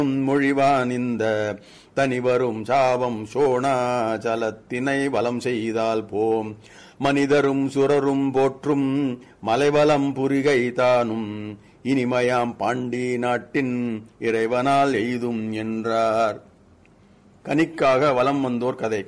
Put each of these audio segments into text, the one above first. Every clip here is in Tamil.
மொழிவான் இந்த தனிவரும் சாபம் சோணாச்சலத்தினை வலம் செய்தால் போம் மனிதரும் சுரரும் போற்றும் மலைவலம் புரிகை தானும் இனிமயாம் பாண்டி நாட்டின் இறைவனால் எய்தும் என்றார் கனிக்காக வலம் வந்தோர் கதை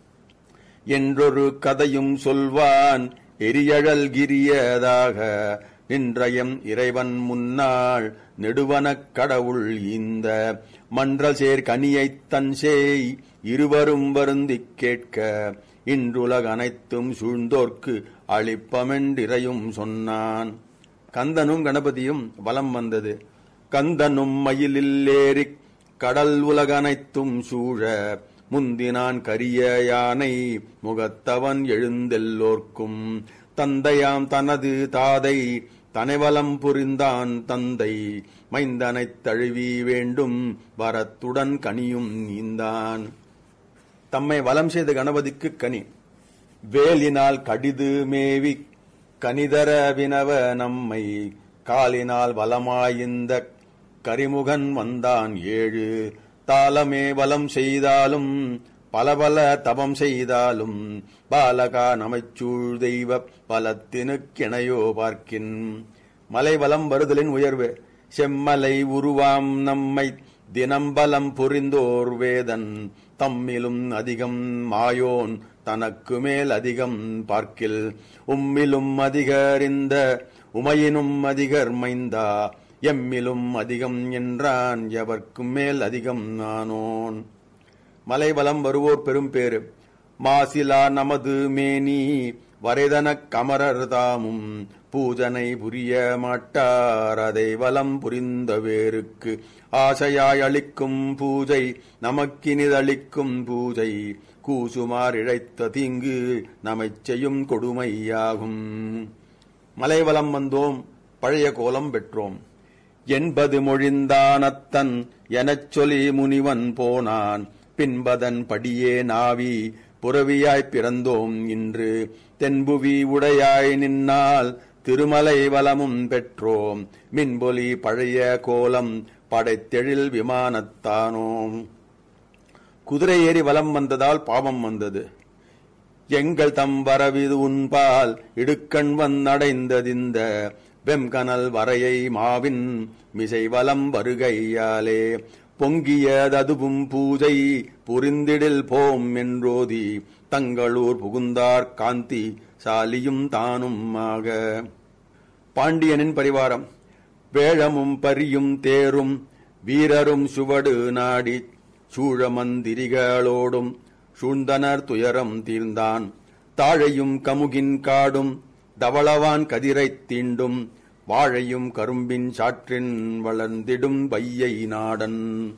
என்றொரு கதையும் சொல்வான் எரியழல் கிரியதாக நின்றயம் இறைவன் முன்னாள் நெடுவனக் கடவுள் இந்த மன்றல் சேர் கனியைத் தன் சேய் இருவரும் வருந்திக் கேட்க இன்றுலக அனைத்தும் சூழ்ந்தோர்க்கு அளிப்பமென்றிரையும் சொன்னான் கந்தனும் கணபதியும் வலம் வந்தது கந்தனும் மயிலில் ஏறிக் கடல் உலகனைத்தும் சூழ முந்தினான் கரிய யானை முகத்தவன் எழுந்தெல்லோர்க்கும் தந்தையாம் தனது தாதை தனைவலம் புரிந்தான் தந்தை மைந்தனைத் தழுவி வேண்டும் வரத்துடன் கனியும் நீந்தான் தம்மை வலம் செய்த கணபதிக்கு கனி வேலினால் கடிது மேவி கனிதர வினவ நம்மை காலினால் வலமாயிந்த கரிமுகன் வந்தான் ஏழு தாளமே வலம் செய்தாலும் பல பல தபம் செய்தாலும் பாலகா நமைச்சூழ் தெய்வ பலத்தினுக்கிணையோ பார்க்கின் மலை வலம் வருதலின் உயர்வு செம்மலை உருவாம் நம்மை தினம்பலம் புரிந்தோர் வேதன் தம்மிலும் அதிகம் மாயோன் தனக்கு மேல் அதிகம் பார்க்கில் உம்மிலும் அதிகரிந்த உமையினும் அதிகர் மைந்தா எம்மிலும் அதிகம் என்றான் எவர்க்கும் மேல் அதிகம் நானோன் மலைவலம் வருவோர் பெரும் பேரு மாசிலா நமது மேனி வரைதனக் கமரர் தாமும் பூஜனை புரிய மாட்டார் அதை வலம் புரிந்த வேருக்கு ஆசையாய் அளிக்கும் பூஜை நமக்கினிதளிக்கும் பூஜை கூசுமார் இழைத்த தீங்கு நமைச் செய்யும் கொடுமையாகும் மலைவலம் வந்தோம் பழைய கோலம் பெற்றோம் என்பது மொழிந்தானத்தன் எனச் சொல்லி முனிவன் போனான் பின்பதன் படியே நாவி புறவியாய்ப் பிறந்தோம் இன்று தென்புவி உடையாய் நின்னால் திருமலை வலமும் பெற்றோம் மின்பொலி பழைய கோலம் படைத்தெழில் விமானத்தானோம் குதிரை ஏறி வலம் வந்ததால் பாவம் வந்தது எங்கள் தம் வரவிது உன்பால் இடுக்கண் வந்தடைந்ததிந்த வெம்கனல் வரையை மாவின் மிசை வலம் வருகையாலே பொங்கியததுவும் பூஜை புரிந்திடில் போம் என்றோதி தங்களூர் புகுந்தார் காந்தி சாலியும் தானும் ஆக பாண்டியனின் பரிவாரம் வேழமும் பரியும் தேரும் வீரரும் சுவடு நாடி சூழமந்திரிகளோடும் சூழ்ந்தனர் துயரம் தீர்ந்தான் தாழையும் கமுகின் காடும் தவளவான் கதிரைத் தீண்டும் வாழையும் கரும்பின் சாற்றின் வளர்ந்திடும் வையை நாடன்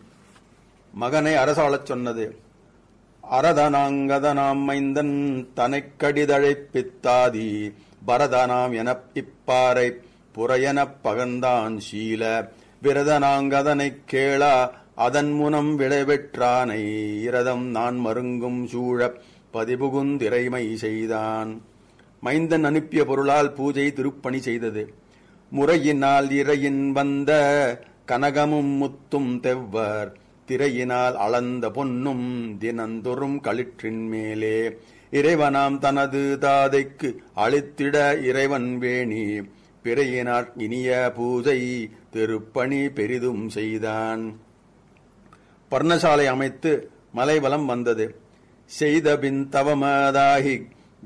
மகனை அரசாளச் சொன்னது அரதனாங்கதனாம் மைந்தன் தனைக் கடிதழைப்பித்தாதி பரதனாம் எனப் இப்பாரை புறையெனப் பகர்ந்தான் சீல விரதனாங்கதனைக் கேளா அதன் முனம் விளைவெற்றானை இரதம் நான் மருங்கும் சூழப் பதிபுகுந்திரைமை செய்தான் மைந்தன் அனுப்பிய பொருளால் பூஜை திருப்பணி செய்தது முறையினால் இறையின் வந்த கனகமும் முத்தும் தெவ்வர் திரையினால் அளந்த பொன்னும் தினந்தொறும் களிற்றின் மேலே இறைவனாம் தனது தாதைக்கு அளித்திட இறைவன் வேணி பிறையினார் இனிய பூஜை திருப்பணி பெரிதும் செய்தான் பர்ணசாலை அமைத்து மலைவலம் வந்தது செய்தபின் தவமதாகி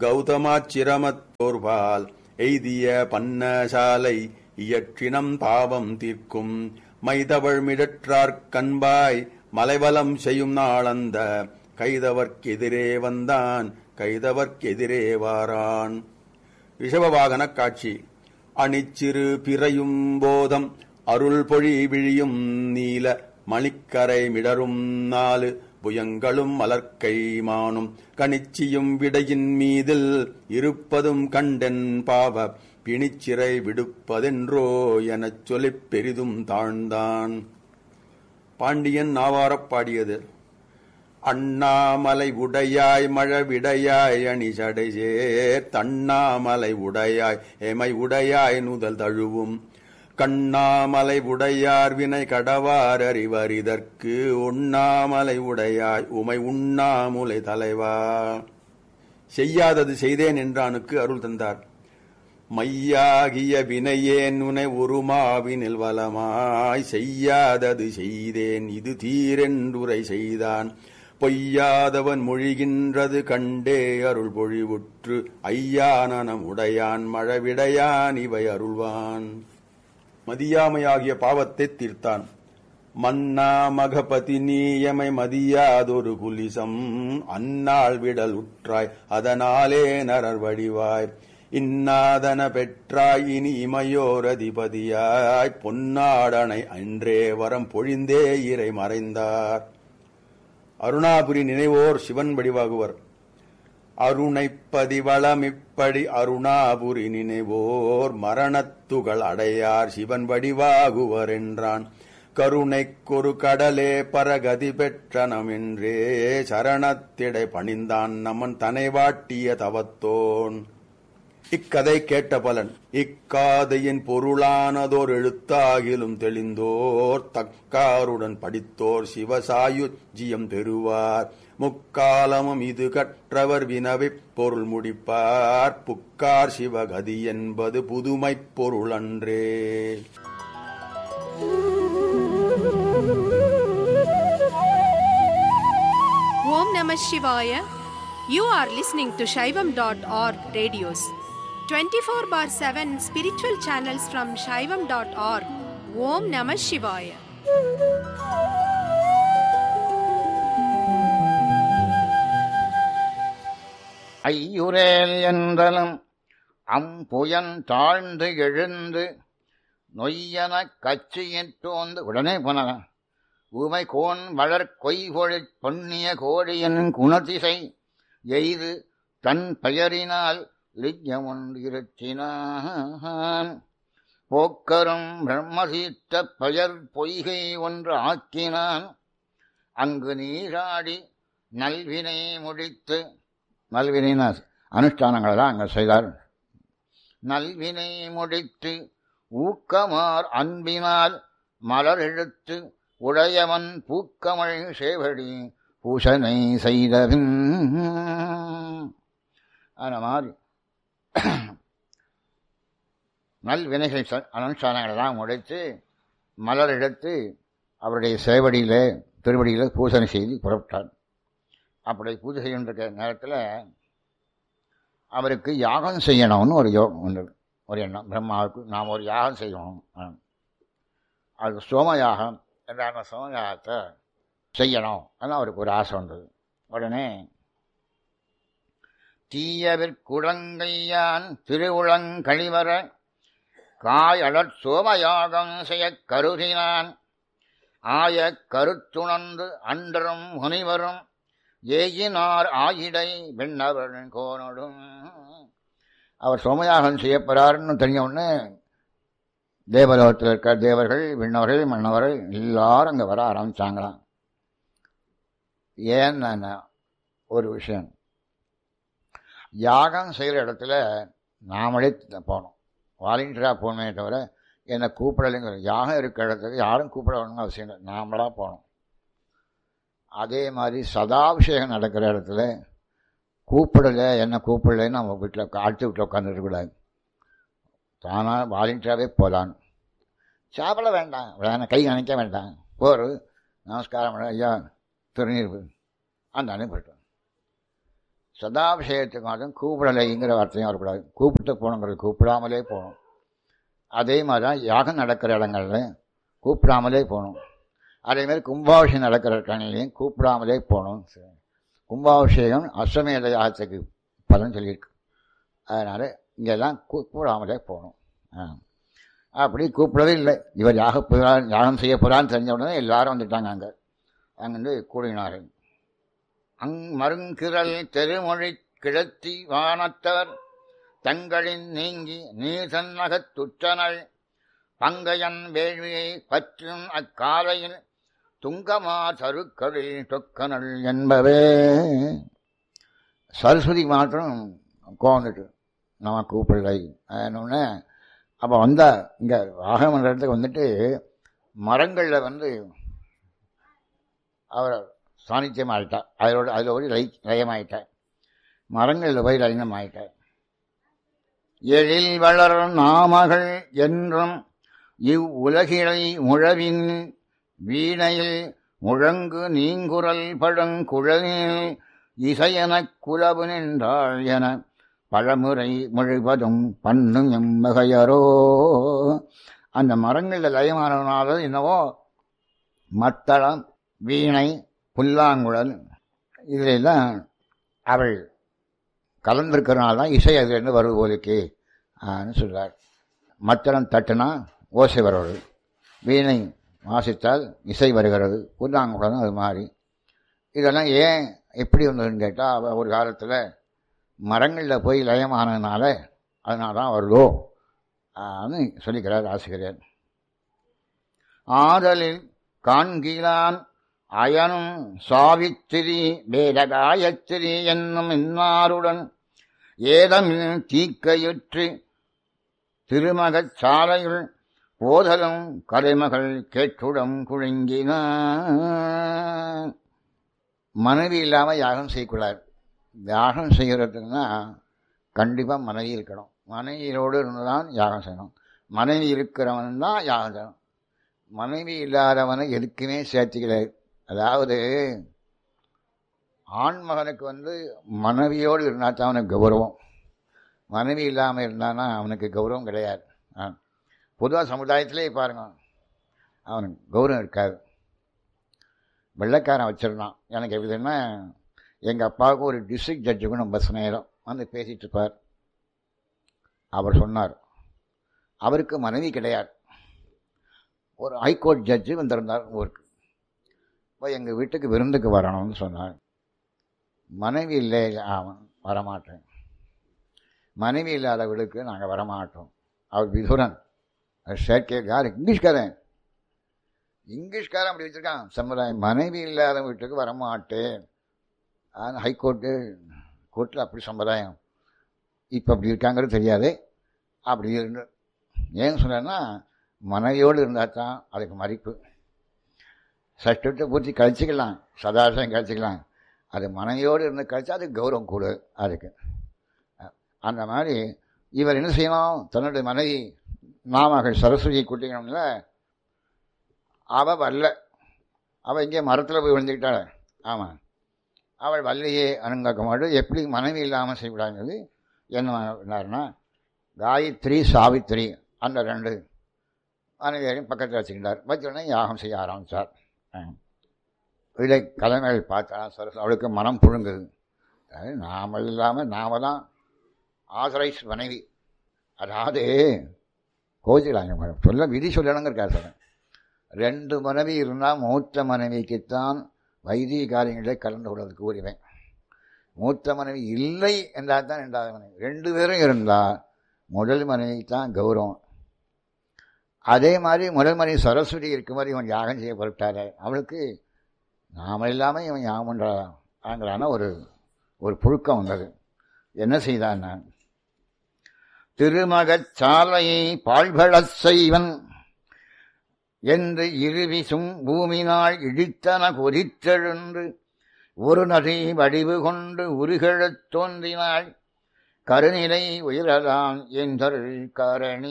கௌதமாச்சிரமத்தோர்பால் எய்திய பன்னசாலை இயற்றினம் பாவம் தீர்க்கும் மைதவள் மிடற்றார்க் கண்பாய் மலைவலம் செய்யும் நாளந்த கைதவர்க்கெதிரே வந்தான் கைதவர்க்கெதிரே வாரான் ரிஷபவாகனக் காட்சி அணிச்சிறு பிறையும் போதம் அருள் பொழி விழியும் நீல மணிக்கரை மிடரும் நாலு புயங்களும் மலர்க்கை மானும் கணிச்சியும் விடையின் மீதில் இருப்பதும் கண்டென் பாவ பிணிச்சிறை விடுப்பதென்றோ எனச் சொல்லிப் பெரிதும் தாழ்ந்தான் பாண்டியன் நாவாரப் பாடியது அண்ணாமலை உடையாய் மழவிடையாய் அணிசடைசேர் தண்ணாமலை உடையாய் எமை உடையாய் நுதல் தழுவும் கண்ணாமலை உடையார் வினை கடவார் அறிவர் இதற்கு உண்ணாமலை உடையாய் உமை உண்ணாமுலை தலைவா செய்யாதது செய்தேன் என்றானுக்கு அருள் தந்தார் மையாகிய வினையேன் உனை உருமாவினில் வலமாய் செய்யாதது செய்தேன் இது தீரென்றுரை செய்தான் பொய்யாதவன் மொழிகின்றது கண்டே அருள் பொழிவுற்று ஐயானனம் உடையான் மழவிடையான் இவை அருள்வான் மதியாமையாகிய பாவத்தைத் தீர்த்தான் மன்னா மகபதி நீயமை மதியாதொரு குலிசம் அந்நாள் விடல் உற்றாய் அதனாலே நரர் வடிவாய் இன்னாதன பெற்றாய் இனி இமையோர் அதிபதியாய் பொன்னாடனை அன்றே வரம் பொழிந்தே இறை மறைந்தார் அருணாபுரி நினைவோர் சிவன் வடிவாகுவர் அருணைப்பதி வளமிப்படி அருணாபுரி நினைவோர் மரணத்துகள் அடையார் சிவன் வடிவாகுவர் என்றான் கருணைக்கொரு கடலே பரகதி பெற்றனம் என்றே சரணத்திடை பணிந்தான் நமன் தனை வாட்டிய தவத்தோன் இக்கதை கேட்ட பலன் இக்காதையின் பொருளானதோர் எழுத்தாகிலும் தெளிந்தோர் தக்காருடன் படித்தோர் சிவசாயுஜியம் பெறுவார் முக்காலமும் இது கற்றவர் வினவிப் பொருள் முடிப்பார் புக்கார் சிவகதி என்பது புதுமைப் பொருள் அன்றே Om Namah Shivaya. You are listening to Shaivam.org radios. 24 bar 7 spiritual channels from Shaivam.org. Om Namah Shivaya. ஐயுரேல் என்றலும் அம்புயன் தாழ்ந்து எழுந்து நொய்யன கச்சியிட்டோந்து உடனே போனாங்க உமை கோன் வளர் கொய்கொழிற் பொன்னிய கோடியின் குணதிசை எய்து தன் பெயரினால் லிஜ்யமொன்றிருத்தினான் போக்கரும் பிரம்மசீத்த பெயர் பொய்கை ஒன்று ஆக்கினான் அங்கு நீராடி நல்வினை முடித்து நல்வினைனா அனுஷ்டானங்களை தான் அங்கே செய்தார் நல்வினை முடித்து ஊக்கமார் அன்பினால் மலர் இழுத்து உடையவன் பூக்கமழ் சேவடி பூசனை செய்தபின் அந்த மாதிரி நல்வினைகள் ச- அனுஷ்டானங்களை தான் முடித்து மலர் எடுத்து அவருடைய சேவடியிலே திருவடியிலே பூசனை செய்து புறப்பட்டார் அப்படி பூஜை செய்கின்ற நேரத்தில் அவருக்கு யாகம் செய்யணும்னு ஒரு யோகம் உண்டு ஒரு எண்ணம் பிரம்மாவுக்கு நாம் ஒரு யாகம் செய்யணும் ஆ. அது சோம யாகம் என்றான சோம யாகத்தை செய்யணும் அதான் அவருக்கு ஒரு ஆசை வந்தது உடனே தீயவிற்குடங்கையான் திருவுளங்கழிவர காயழற் சோமயாகம் செய்யக் கருதினான் ஆய கருத்துணர்ந்து அன்றரும் முனிவரும் ஏகினார் ஆயிடை விண்ணவர் கோனடும் அவர் சோமயாகம் செய்யப்படுறாருன்னு தெரிஞ்ச உடனே தேவலோகத்தில் இருக்கிற தேவர்கள் விண்ணவர்கள் மன்னவர்கள் எல்லாரும் அங்கே வர ஆரம்பிச்சாங்களாம் ஏன்னா ஒரு விஷயம் யாகம் செய்கிற இடத்துல நாமளே போகணும் வாலண்டியராக போகணுமே தவிர என்னை கூப்பிடலைங்கிற யாகம் இருக்கிற இடத்துக்கு யாரும் கூப்பிட வேணும்னு அவசியம் இல்லை நாமளாக போகணும் அதே மாதிரி சதாபிஷேகம் நடக்கிற இடத்துல கூப்பிடல என்ன கூப்பிடலன்னு நம்ம வீட்டில் அடுத்த வீட்டில் உட்காந்துருக்கக்கூடாது தானாக வாலண்டியராகவே போகலான்னு சாப்பிட வேண்டாம் வேணாம் கை நினைக்க வேண்டாம் போர் நமஸ்காரம் பண்ண, ஐயா திருநீர் அந்த அனுப்பிட்டோம் சதாபிஷேகத்துக்கு மாதம் கூப்பிடலைங்கிற வார்த்தையும் வரக்கூடாது கூப்பிட்டு போகணுங்கிறது கூப்பிடாமலே போகணும் அதே மாதிரி தான் யாகம் நடக்கிற இடங்கள்ல கூப்பிடாமலே போகணும் அதேமாதிரி கும்பாபிஷேகம் நடக்கிற இடங்களையும் கூப்பிடாமலே போகணும் கும்பாபிஷேகம் அஸ்வமேத யாகத்துக்கு பலன் சொல்லியிருக்கு அதனால் இங்கெல்லாம் கூப்பிடாமலே போகணும் ஆ அப்படி கூப்பிடவே இல்லை இவர் யாக போகிறார் யாகம் செய்ய போகிறான்னு தெரிஞ்ச உடனே எல்லாரும் வந்துட்டாங்க அங்கே அங்கேருந்து கூடினார்கள் அங் மருங்கிரல் தெருமொழி கிழத்தி வானத்தவர் தங்களின் நீங்கி நீர் சன்னகத் துற்றனள் பங்கையன் வேள்வியை பற்றும் அக்காலையில் துங்கமா சருக்களில் தொக்கனள் என்பவே சரஸ்வதி மாத்திரம் கோந்துட்டு நம்ம கூப்பிடலை அதனொன்னே அப்போ வந்த இங்க ஆகமன்ற இடத்துக்கு வந்துட்டு மரங்களில் வந்து அவர் சாநித்தியம் ஆயிட்டார் அதோட அதில் ஒரு லை லயமாயிட்டார் மரங்களில் போய் லயனம் ஆயிட்டார் எழில் வளர் நாமகள் என்றும் இவ்வுலகிலை முழவின் வீணையில் முழங்கு நீங்குரல் பழங்குழலில் இசையெனக் குலவு நின்றாள் என பழமுறை முழுவதும் பண்ணும் எம்மகையரோ அந்த மரங்களில் லயமானதுனால என்னவோ மத்தளம் வீணை புல்லாங்குழல் இதிலெல்லாம் அவள் கலந்திருக்கிறனால தான் இசை அதுலேருந்து வருவது போலுக்கு சொல்றார் மத்தளம் தட்டுனா ஓசை வருவது வீணை வாசித்தால் இசை வருகிறது புல்லாங்குழலும் அது மாதிரி இதெல்லாம் ஏன் எப்படி வந்ததுன்னு கேட்டால் அவள் ஒரு காலத்தில் மரங்களில் போய் லயமானதுனால அதனால தான் வருதோ ன்னு சொல்லிக்கிறார் ஆசிரியர் ஆதலில் காண்கிலான் அயனும் சாவித்திரி வேதகாயத்திரி என்னும் இன்னாருடன் ஏதமில் தீக்கையுற்று திருமகச் சாலையுள் போதலும் கலைமகள் கேட்டுடம் குழுங்கின மனைவி இல்லாமல் யாகம் செய்யக்கூடாது யாகம் செய்கிறதுன்னா கண்டிப்பாக மனைவி இருக்கணும் மனைவியோடு இருந்து தான் யாகம் செய்யணும் மனைவி இருக்கிறவன் தான் யாகம் செய்யணும் மனைவி இல்லாதவனை எதுக்குமே சேர்த்துக்கிறார் அதாவது ஆண்மகனுக்கு வந்து மனைவியோடு இருந்தால் தான் அவனுக்கு கௌரவம் மனைவி இல்லாமல் இருந்தானா அவனுக்கு கௌரவம் கிடையாது பொதுவாக சமுதாயத்திலே பாருங்க அவனுக்கு கௌரவம் இருக்காது வெள்ளைக்காரன் வச்சிருந்தான் எனக்கு எப்படின்னா எங்கள் அப்பாவுக்கு ஒரு டிஸ்ட்ரிக்ட் ஜட்ஜுக்கு நம்ம நேரம் வந்து பேசிகிட்டு இருப்பார் அவர் சொன்னார் அவருக்கு மனைவி கிடையாது ஒரு ஹைகோர்ட் ஜட்ஜு வந்திருந்தார் ஊருக்கு இப்போ எங்கள் வீட்டுக்கு விருந்துக்கு வரணும்னு சொன்னார் மனைவி இல்லை அவன் வரமாட்டேன் மனைவி இல்லாத வீடுக்கு நாங்கள் வரமாட்டோம் அவர் விதுரன் செயற்கை யார் இங்கிலீஷ்காரன் இங்கிலீஷ்காரன் அப்படி வச்சுருக்கான் சமுதாயம் மனைவி இல்லாத வீட்டுக்கு வரமாட்டேன் ஆனால் ஹைகோர்ட்டு கோர்ட்டில் அப்படி சம்பிரதாயம் இப்போ அப்படி இருக்காங்கிறது தெரியாது அப்படி இருந்து ஏன்னு சொன்னேன்னா மனைவியோடு இருந்தால் தான் அதுக்கு மதிப்பு சஷ்டத்தை பூர்த்தி கழிச்சிக்கலாம் சதாசம் கழிச்சிக்கலாம் அது மனைவியோடு இருந்து கழிச்சா அதுக்கு கௌரவம் கூடு அதுக்கு அந்த மாதிரி இவர் என்ன செய்யணும் தன்னுடைய மனைவி நாமகள் சரஸ்வதி கூட்டிக்கணும்ல அவள் வரல அவள் இங்கே மரத்தில் போய் விழுந்துக்கிட்டாள் ஆமாம் அவள் வல்லையே அனுங்காக்க மாட்டோம் எப்படி மனைவி இல்லாமல் செய்யக்கூடாதுங்கிறது என்ன காயத்ரி சாவித்ரி அந்த ரெண்டு மனைவியரையும் பக்கத்தில் வச்சுக்கிட்டார் வச்சோடனே யாகம் செய்ய ஆரம்பித்தார் இதை கலைமைகள் பார்த்தா சரஸ் அவளுக்கு மனம் புழுங்குது அதாவது நாம் இல்லாமல் நாம தான் ஆசரைஸ் மனைவி அதாவது கோச்சிலாங்க சொல்ல விதி சொல்லணுங்கிறக்காக சொல்கிறேன் ரெண்டு மனைவி இருந்தால் மூத்த மனைவிக்குத்தான் வைதிக காரியங்களை கலந்து கொள்வதற்கு உரிமை மூத்த மனைவி இல்லை என்றால் தான் ரெண்டாவது மனைவி ரெண்டு பேரும் இருந்தால் முதல் மனைவிக்கு தான் கௌரவம் அதே மாதிரி முதல் மனைவி சரஸ்வதி இருக்கும் மாதிரி இவன் யாகம் செய்ய பொருட்டாரு அவளுக்கு நாம இல்லாமல் இவன் யாகம் பண்ணுறாங்கிற ஒரு ஒரு புழுக்கம் வந்தது என்ன செய்தான் நான் திருமகச் சாலையை பாழ்பழச் செய்வன் என்று இருவிசும் பூமினாள் இடித்தன கொதித்தெழுந்து ஒரு நதி வடிவு கொண்டு உருகழத் தோன்றினாள் கருநிலை உயிரலாம் என்றருள் கரணி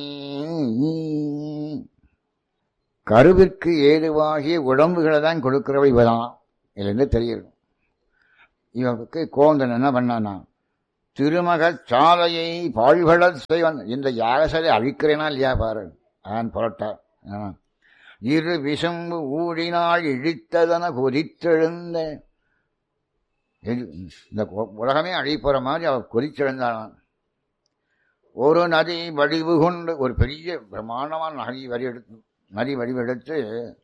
கருவிற்கு ஏதுவாகிய உடம்புகளை தான் கொடுக்கிறவள் இவதான் இதுலேருந்து தெரியுது இவனுக்கு கோந்தன் என்ன பண்ணானா திருமகச் சாலையை பாழ்பழச் செய்வன் இந்த யாகசாலை அழிக்கிறேனா இல்லையா பாரு நான் புரட்டா இரு விசும்பு ஊடினால் இழித்ததன கொதித்தெழுந்த இந்த உலகமே அழிப்போற மாதிரி அவள் கொதிச்செழுந்தான் ஒரு நதி வடிவு கொண்டு ஒரு பெரிய பிரமாண்டமான நதி வரி எடுத்து நதி வடிவெடுத்து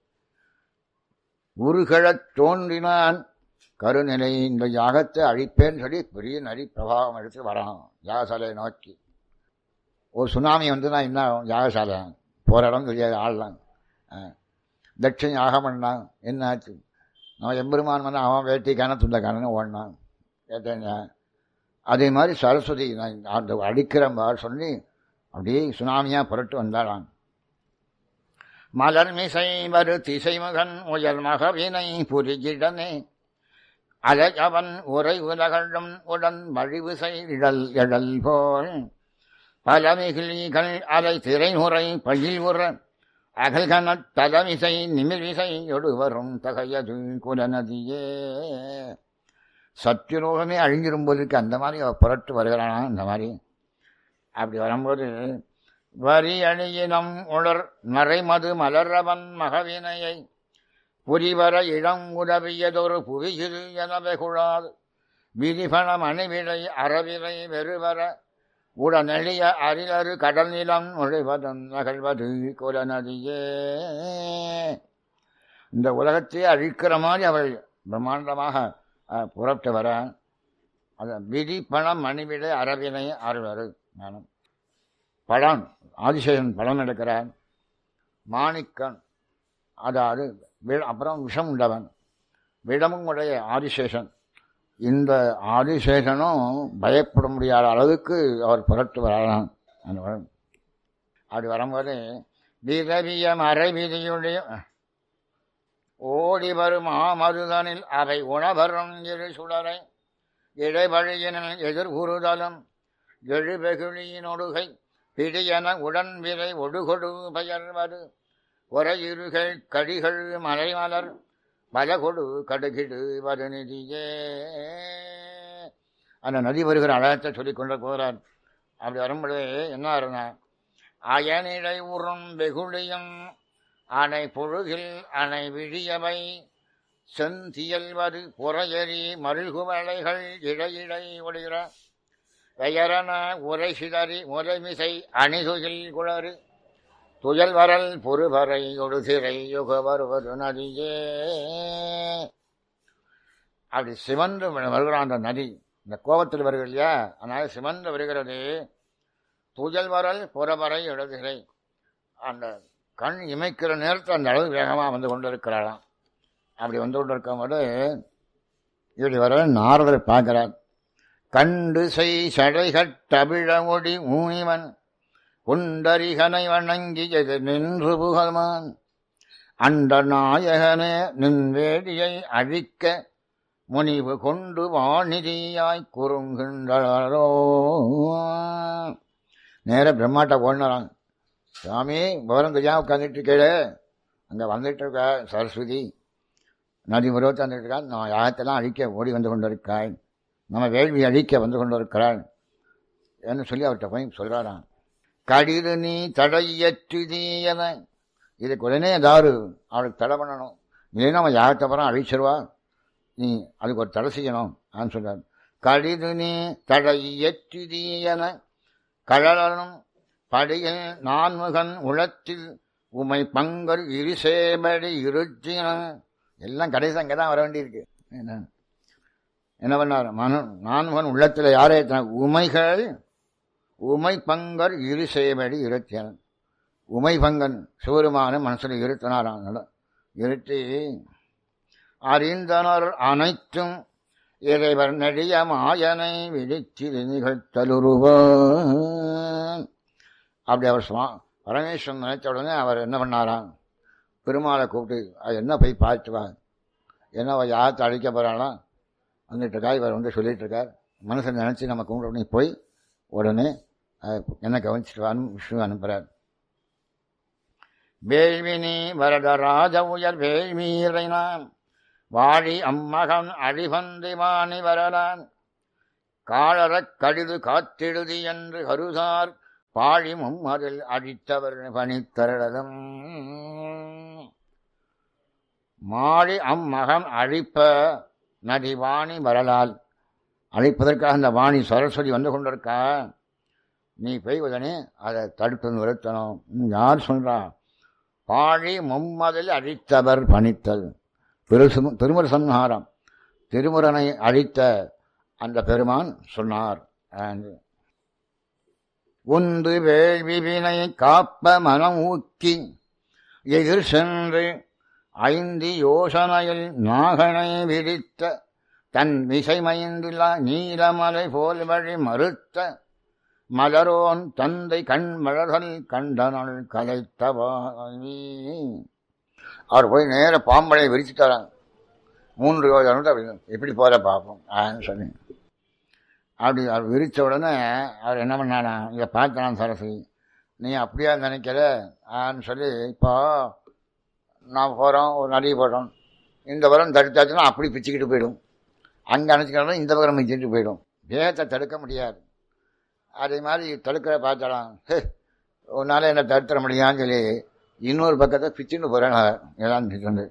உருகழத் தோன்றினான் கருநிலை இந்த யாகத்தை அழிப்பேன்னு சொல்லி பெரிய நதி பிரபாவம் எடுத்து வரான் யாகசாலையை நோக்கி ஒரு சுனாமி வந்து நான் என்ன யாகசாலை போகிற இடம் தெரியாது ஆள்லாம் தட்சன் யாகம் பண்ணான் என்ன ஆச்சு நம்ம எம்பெருமான் வந்து அவன் வேட்டிக்கான துண்டக்கானு ஓடினான் கேட்டேன் அதே மாதிரி சரஸ்வதி நான் அந்த அடிக்கிறம்பார் சொல்லி அப்படியே சுனாமியா புரட்டு வந்தாளாம் மலர் மிசை வரு திசைமுகன் உயர் மகவினை புரிகிடனே அலையவன் உரை உலகழும் உடன் வழிவுசை இடல் எழல் போல் பல மிகிழிகள் அலை திரைமுறை பயில் உற அகல்கனத் தலமிசை நிமிர்விசை வரும் தகையது குலநதியே சத்யுலோகமே அழிஞ்சிரும் போது இருக்கு அந்த மாதிரி அவ புரட்டு வருகிறானா அந்த மாதிரி அப்படி வரும்போது வரி அணியினம் உளர் நரைமது மலரவன் மகவினையை புரிவர இளம் உதவியதொரு புவியில் எனவே குழாது விரிபணம் அணிவிலை அறவிலை வெறுவர உடனெளிய அரிலரு கடல் நிலம் நுழைவதன் நகழ்வது குலநதியே இந்த உலகத்தையே அழிக்கிற மாதிரி அவள் பிரம்மாண்டமாக அஹ், புறப்பட்டு வர அது விதி பணம் மணிவிடை அறவினை அறுவரு ஞானம் பழம் ஆதிசேஷன் பழம் எடுக்கிறார் மாணிக்கன் அதாவது வி- அப்புறம் விஷம் உண்டவன் விடமும் உடைய ஆதிசேஷன் இந்த ஆதிசேஷனும் பயப்பட முடியாத அளவுக்கு அவர் புரட்டு வரலாம் அந்த வரும். அப்படி வரும்போது விரவிய மறைவிதியுடைய ஓடி வரும் ஆமருதனில் அவை உணவரும் இரு சுடரை இடைவழியினில் எதிர்கூறுதலும் எழுபெகுழியினொடுகை பிடியன உடன் விரை ஒடுகொடு பெயர்வது உரையிருகள் கடிகள் மலைமலர் பலகொடு கடுகிடு வருநிதியே அந்த நதி வருகிற அழகத்தை சொல்லிக் கொண்டு போகிறார் அப்படி வரும்பொழுது என்ன இருந்தா அயனிடை உறும் வெகுளியும் அணை பொழுகில் அணை விழியவை செந்தியல்வது புறையறி மருள்குவளைகள் இடையிடை ஒளிர பெயரன உரை சிதறி முறைமிசை அணிதுகில் குளறு துயல் வரல் பொறுபறை ஒடுதிரை யுக வருவது நதியே அப்படி சிவந்து வருகிறான் அந்த நதி இந்த கோபத்தில் வருகிறது இல்லையா அதனால சிவந்து வருகிறது துயல் வரல் புறவரை எழுதுகிறை அந்த கண் இமைக்கிற நேரத்தில் அந்த அளவு வேகமாக வந்து கொண்டிருக்கிறாராம் அப்படி வந்து கொண்டிருக்கும்போது இப்படி வர நாரதர் பார்க்கிறார் கண்டு செய் சடைகட்டபிழ ஒடி ஊனிவன் குண்டரிகனை வணங்கியது நின்று புகழ்மான் அண்ட நாயகனே நின் வேடியை அழிக்க முனிவு கொண்டு வாணிதியாய் குறுங்குண்டளரோ நேர பிரம்மாட்ட ஓடினாராம் சாமி விவரம் தெரியாம உட்காந்துட்டு இருக்கே அங்கே வந்துட்டு இருக்க சரஸ்வதி நதி உருவத்தை வந்துட்டு இருக்கா நான் யாகத்தெல்லாம் அழிக்க ஓடி வந்து கொண்டிருக்காய் நம்ம வேள்வி அழிக்க வந்து கொண்டிருக்கிறாள் என்று சொல்லி அவர்கிட்ட போய் சொல்றாராம் கடிது நீ தடையற்றுதீயன இதுக்கு உடனே ஏதாவது அவளுக்கு தடை பண்ணணும் இல்லைன்னா அவன் யாகத்தை அப்புறம் அழிச்சிருவா நீ அதுக்கு ஒரு தடை செய்யணும் ஆன்னு சொல்றார் கடிது நீ தடையற்றுதீயன கழலனும் படியில் நான்முகன் உளத்தில் உமை பங்கர் இருசேபடி இருச்சின எல்லாம் கடைசி அங்கே தான் வர வேண்டியிருக்கு என்ன என்ன பண்ணார் மனு நான்முகன் உள்ளத்தில் யாரே உமைகள் உமை பங்கர் இரு சேவடி இருத்தியன் உமை பங்கன் சிவருமான மனசில் இருத்தினாராம் இருத்தி அறிந்தனர் அனைத்தும் இறைவர் நெடிய மாயனை விழித்திரு நிகழ்த்தலுருவான் அப்படி அவர் சுவா பரமேஸ்வரன் நினைத்த உடனே அவர் என்ன பண்ணாராம் பெருமாளை கூப்பிட்டு அது என்ன போய் பார்த்து வா என்ன அவ யார்த்தை அழிக்க போகிறாளாம் வந்துட்டு இருக்கா இவர் வந்து சொல்லிட்டு இருக்கார் மனசை நினச்சி நம்ம கும்பிட உடனே போய் உடனே அஹ், என்ன கவனிச்சுட்டு வான்னு விஷ்ணு அனுப்புகிறார் வேள்வினி வரதராஜ உயர் வேள்வீரைனான் வாழி அம்மகன் அழிவந்தி வாணி வரலான் காளரக் கடிது காத்திடுதி என்று கருதார் பாழி மும்மதில் அழித்தவர் பணித்தரடம் மாழி அம்மகன் அழிப்ப நதி வாணி வரலால் அழைப்பதற்காக அந்த வாணி சரஸ்வதி வந்து கொண்டிருக்கா நீ போய் உடனே அதை தடுத்து நிறுத்தணும் ம், யார் சொல்றா பாழி மும்மதில் அழித்தவர் பணித்தல் திருசு திருமுறை சம்ஹாரம் திருமுறனை அழித்த அந்த பெருமான் சொன்னார் And உந்து வேள்வி வினை காப்ப மனம் ஊக்கி எதிர் சென்று ஐந்து யோசனையில் நாகனை விரித்த தன் விசைமைந்துள்ள நீலமலை போல் வழி மறுத்த மலரோன் தந்தை கண் மலர்கள் கண்டனள் கலைத்தவாணி அவர் போய் நேர பாம்பனை விரிச்சுட்டாராங்க மூன்று யோஜனை அப்படி எப்படி போற பார்ப்போம் ஆன்னு சொல்லி அப்படி அவர் விரிச்ச உடனே அவர் என்ன பண்ணானா இதை பார்த்தான் சரஸ்வதி நீ அப்படியா நினைக்கிற ஆன்னு சொல்லி இப்போ நான் போகிறோம் ஒரு நதியை போடுறோம் இந்த பக்கம் தடுத்தாச்சுன்னா அப்படி பிச்சுக்கிட்டு போயிடும் அங்கே அணைச்சிக்கிட்டோம் இந்த பக்கம் மிச்சிட்டு போயிடும் வேகத்தை தடுக்க முடியாது அதே மாதிரி தடுக்கிற பார்த்தாலாம் ஹே உன்னால் என்ன தடுத்துற முடியான்னு சொல்லி இன்னொரு பக்கத்தை பிச்சுன்னு போகிறேன் எல்லாம் பிச்சுண்டு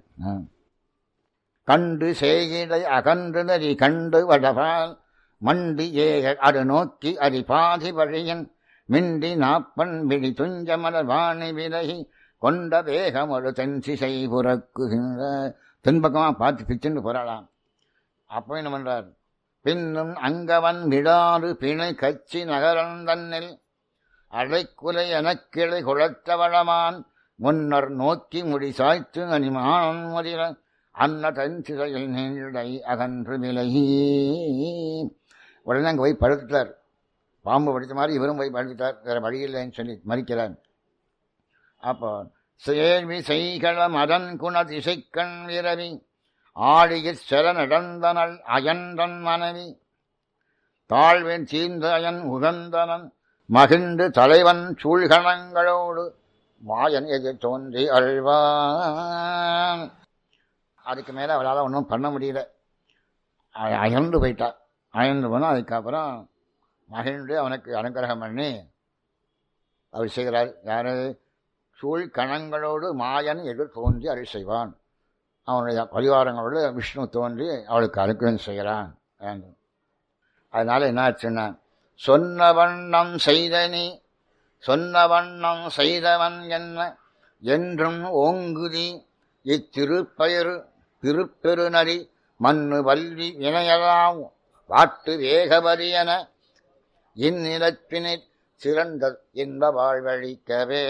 கண்டு செய்கிடை அகன்று நதி கண்டு வடபால் மண்டி ஏக அது நோக்கி அரி பாதி வழியன் மிண்டி நாப்பன் விழி துஞ்ச மலர் வாணி விலகி கொண்ட வேகம் ஒரு தென் சிசை புறக்குகின்ற தென்பக்கமாக பார்த்து பிச்சுன்னு போறாளாம் அப்போ என்ன பண்றார் பின்னும் அங்கவன் விடாறு பிணை கச்சி நகரன் தன்னில் அடைக்குலை எனக்கிளை குளத்தவளமான் முன்னர் நோக்கி முடி சாய்த்து அனிமானன் முதிர அன்ன தன் சிறையில் நீண்டை அகன்று விலகி உடனே அங்கே போய் படுத்துட்டார் பாம்பு படித்த மாதிரி இவரும் போய் படுத்துட்டார் வேற வழி இல்லைன்னு சொல்லி மறிக்கிறார் அப்போ சேர்வி செய்கள மதன் குண திசைக்கண் விரவி ஆடியிற் செல நடந்தனள் அயன்றன் மனைவி தாழ்வின் சீர்ந்த அயன் உகந்தனன் மகிழ்ந்து தலைவன் சூழ்கணங்களோடு மாயன் எதிர் தோன்றி அழ்வான் அதுக்கு மேலே அவளால் ஒன்றும் பண்ண முடியல அ- அயர்ந்து போயிட்டா அயர்ந்து போனால் அதுக்கப்புறம் மகிழ்ந்து அவனுக்கு அனுகிரகம் பண்ணி அவர் செய்கிறார் யாரு சூழ் கணங்களோடு மாயன் எதிர் தோன்றி அருள் செய்வான் அவனுடைய பரிவாரங்களோடு விஷ்ணு தோன்றி அவளுக்கு அனுகிரகம் செய்கிறான் என்று. அதனால என்ன ஆச்சுன்னா சொன்ன வண்ணம் செய்த நீ சொன்ன வண்ணம் செய்தவன் என்ன என்றும் ஓங்குதி இத்திருப்பெயரு திருப்பெருநரி மண்ணு வல்வி வினையலாம் வாட்டு வேகவரியன இந்நிலப்பினை சிறந்த இன்ப வாழ்வழிக்கவே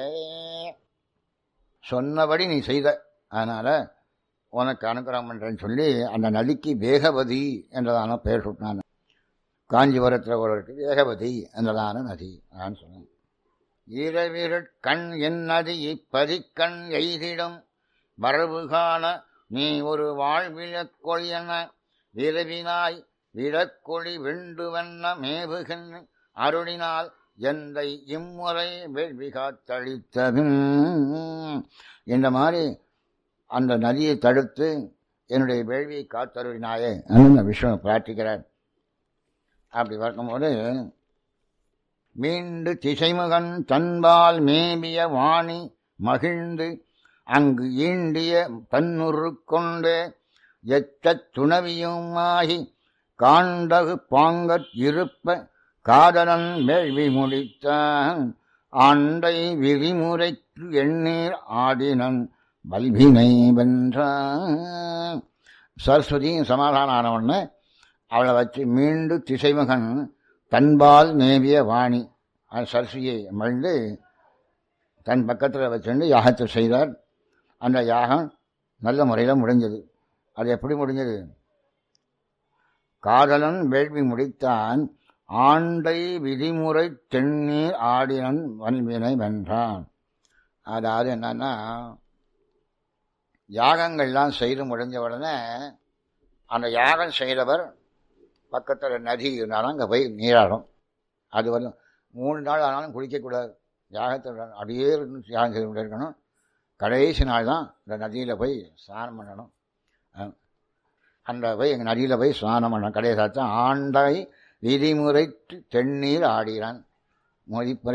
சொன்னபடி நீ செய்த அதனால உனக்கு அனுகிரகம் பண்றேன்னு சொல்லி அந்த நதிக்கு வேகவதி என்றதான பெயர் சுட்டினான் காஞ்சிபுரத்தில் ஒரு இருக்கு வேகவதி என்றதான நதி நான் சொன்னேன் இரவிருட் கண் என் நதி இப்பதிக்கண் எய்திடும் வரவு காண நீ ஒரு வாழ்விழக்கொழியன விரவினாய் விழக்கொழி வெண்டுவண்ண மேவுகின்ற அருளினால் எந்தை இம்முறை வேள்வி காத்தளித்ததும் இந்த மாதிரி அந்த நதியை தடுத்து என்னுடைய வேள்வியை காத்தருளினாயே அந்த விஷ்ணு பிரார்த்திக்கிறார் அப்படி பார்க்கும்போது மீண்டு திசைமுகன் தன்பால் மேவிய வாணி மகிழ்ந்து அங்கு ஈண்டிய தன்னுரு கொண்டு எச்சத் துணவியுமாகி காண்டகு பாங்கற் இருப்ப காதலன் வேள்வி முடித்தான் ஆண்டை விதிமுறைக்கு எண்ணீர் ஆடினன் வல்வினை வென்றான் சரஸ்வதியும் சமாதானம் ஆன உடனே அவளை வச்சு மீண்டு திசைமகன் தன்பால் மேவிய வாணி அது சரஸ்வதியை மகிழ்ந்து தன் பக்கத்தில் வச்சுண்டு யாகத்தை செய்தார் அந்த யாகம் நல்ல முறையில் முடிஞ்சது அது எப்படி முடிஞ்சது காதலன் வேள்வி முடித்தான் ஆண்டை விதிமுறை தென்னீர் ஆடினன் வன்வினை வென்றான் அதாவது என்னன்னா யாகங்கள்லாம் செய்து முடிஞ்ச உடனே அந்த யாகம் செய்தவர் பக்கத்தில் நதி இருந்தாலும் அங்கே போய் நீராடும் அது வந்து மூணு நாள் ஆனாலும் குளிக்கக்கூடாது யாகத்தில் அப்படியே இருந்து யாகம் செய்து கொண்டே இருக்கணும் கடைசி நாள் தான் இந்த நதியில் போய் ஸ்நானம் பண்ணணும் அஹ் அந்த போய் எங்கள் நதியில் போய் ஸ்நானம் பண்ணணும் கடைசி தான் ஆண்டாய் விதிமுறை தென்னீர் ஆடிறான் மொழிப்பறை